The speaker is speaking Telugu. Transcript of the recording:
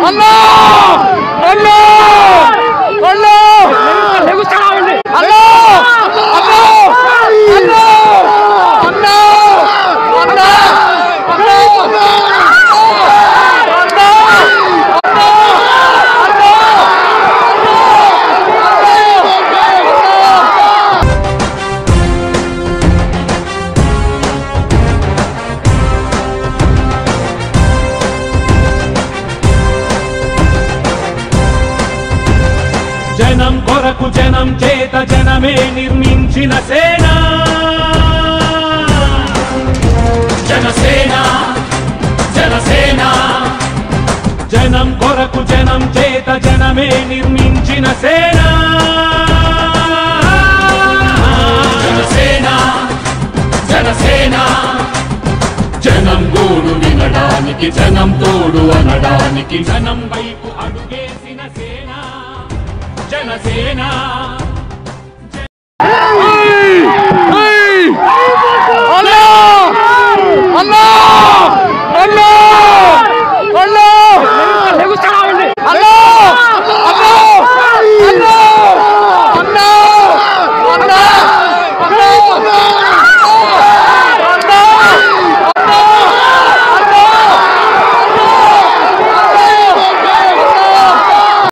అన్నా అన్నా అన్నా లెగుస్తాడావండి అన్నా అన్నా అన్నా అన్నా అన్నా అన్నా జనం కొరకు జనం చేత జనమే నిర్మించిన సేన జనసేన జనసేన జనం కొరకు జనం చేత జనమే నిర్మించిన సేన జనసేన జనసేన జనం గోడు వినడానికి జనం తోడు అనడానికి జనం వైపు అడుగేసిన సేన జనసేన అన్నా అన్నా